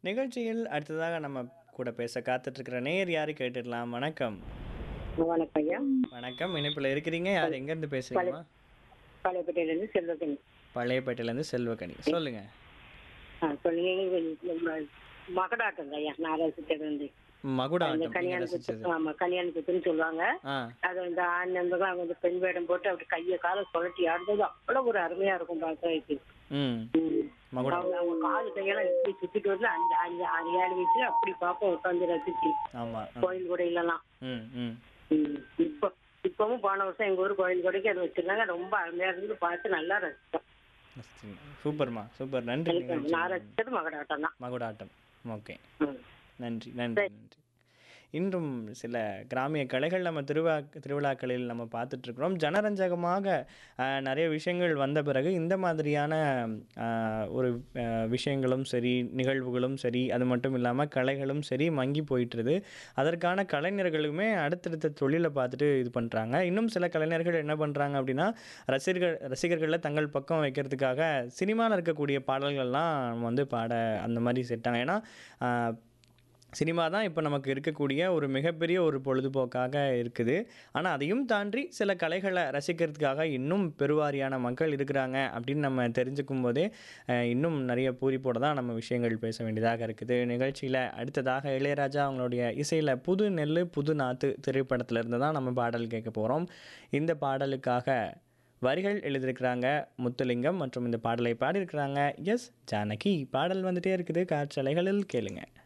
நிகழ்ச்சியில் அடுத்ததாக நம்ம கூட பேச காத்துட்டு இருக்கிற நேர் யாரு கேட்டுடலாம் வணக்கம் வணக்கம் ஐயா வணக்கம் இணைப்பில் இருக்கிறீங்க யார் எங்கேருந்து பேசுறீங்கம்மா பாளையப்பேட்டையிலேருந்து செல்வகன் பழையப்பேட்டையிலேருந்து செல்வகனி சொல்லுங்க ஆ சொல்லுங்க மகடாட்டம் ஐயா நாராயணத்திலிருந்து மகுடா இந்த ஆட்டம் நீங்க கல்யாண ரசிச்சது குத்து ஆமா கல்யாண குத்துன்னு சொல்லுவாங்க ஆ அது வந்து ஆண் நண்பர்கள் வந்து பெண் வேடம் போட்டு அப்படி கையை காலை சுழட்டி ஆடுறது அவ்வளவு ஒரு அருமையா இருக்கும் பார்க்கறதுக்கு ம் ம். மகுடா அவங்க அவங்க காது கையெல்லாம் எப்படி சுத்திட்டு வந்து அஞ்சு அஞ்சு ஆறு ஏழு வயசுல அப்படி பார்ப்போம் உட்காந்து ரசிச்சு ஆமாம் கோயில் கூடையிலலாம் ம் ம் ம். இப்போ இப்பவும் போன வருஷம் எங்க ஊர் கோயில் கூடைக்கு அது வச்சிருந்தாங்க ரொம்ப அருமையா இருந்து பார்த்து நல்லா ரசிச்சோம் ரசிச்சீங்க. சூப்பர்மா சூப்பர் நன்றி எனக்கு நிகழ்ச்சி நான் ரசிச்சது மகடாட்டம் தான் மகுடாட்டம் ஓகே ம். நன்றி நன்றி நன்றி இன்றும் சில கிராமிய கலைகள் நம்ம திருவிழா திருவிழாக்களில் நம்ம பார்த்துட்டு இருக்கிறோம் ஜனரஞ்சகமாக ஆஹ், நிறைய விஷயங்கள் வந்த பிறகு இந்த மாதிரியான ஆஹ், ஒரு ஆஹ், விஷயங்களும் சரி நிகழ்வுகளும் சரி அது மட்டும் இல்லாமல் கலைகளும் சரி மங்கி போயிட்டுருது அதற்கான கலைஞர்களுமே அடுத்தடுத்த தொழிலை பார்த்துட்டு இது பண்ணுறாங்க இன்னும் சில கலைஞர்கள் என்ன பண்ணுறாங்க அப்படின்னா ரசிகர்கள் ரசிகர்களை தங்கள் பக்கம் வைக்கிறதுக்காக சினிமாவில் இருக்கக்கூடிய பாடல்கள்லாம் வந்து பாட அந்த மாதிரி செட்டாங்க ஏன்னா ஆஹ், சினிமா தான் இப்போ நமக்கு இருக்கக்கூடிய ஒரு மிகப்பெரிய ஒரு பொழுதுபோக்காக இருக்குது ஆனால் அதையும் தாண்டி சில கலைகளை ரசிக்கிறதுக்காக இன்னும் பெருவாரியான மக்கள் இருக்கிறாங்க அப்படின்னு நம்ம தெரிஞ்சுக்கும் போதே அஹ், இன்னும் நிறைய பூரிப்போட தான் நம்ம விஷயங்கள் பேச வேண்டியதாக இருக்குது நிகழ்ச்சியில் அடுத்ததாக இளையராஜா அவங்களுடைய இசையில் புது நெல் புது நாத்து திரைப்படத்துல இருந்து தான் நம்ம பாடல் கேட்க போகிறோம் இந்த பாடலுக்காக வரிகள் எழுதியிருக்கிறாங்க முத்துலிங்கம் மற்றும் இந்த பாடலை பாடியிருக்கிறாங்க எஸ் ஜானகி பாடல் வந்துட்டே இருக்குது காற்றலைகளில் கேளுங்க